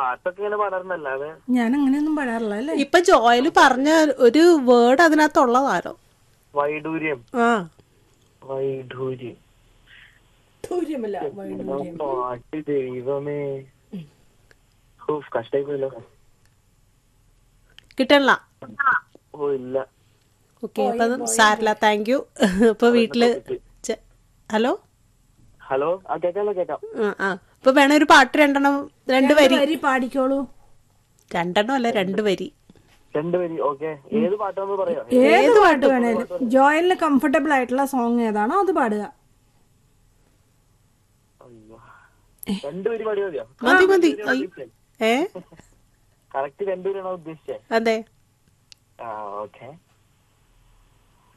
പാട്ടൊക്കെ ഇങ്ങനെ പാടാറുണ്ടല്ലാതെ ഞാൻ അങ്ങനെയൊന്നും പാടാറില്ല അല്ലേ ഇപ്പൊ ജോയല് പറഞ്ഞ ഒരു വേർഡ് അതിനകത്തുള്ളതാരോ വൈഡൂര്യം ആ വൈഡൂര്യം ദൂര്യമല്ല പാട്ട് ദൈവമേ ഹൂഫ് കഷ്ടായി പോയല്ലോ കിട്ടണില്ല ഓ ഇല്ല ഓക്കെ അപ്പൊ സാരില്ല താങ്ക് യു അപ്പൊ വീട്ടില് ചെ- ഹലോ ഹലോ ആ കേക്കാലോ കേക്കാം ആ ആ അപ്പൊ വേണേ ഒരു പാട്ട് രണ്ടെണ്ണം രണ്ട് വരി വരി പാടിക്കോളൂ രണ്ടെണ്ണം അല്ല രണ്ട് വരി രണ്ടുപേരി ഓക്കെ ഏത് പാട്ടാന്ന് പറയാ ഏത് പാട്ട് വേണേലും ജോയലിന് കംഫർട്ടബിൾ ആയിട്ടുള്ള സോങ് ഏതാണോ അത് പാടുക അയ്യോ രണ്ടുപേര് പാടി മതിയോ മതി മതി ഐ, ഏ കറക്റ്റ് രണ്ടുപേരാണോ ഉദ്ദേശിച്ചേ അതെ ആ ഓക്കെ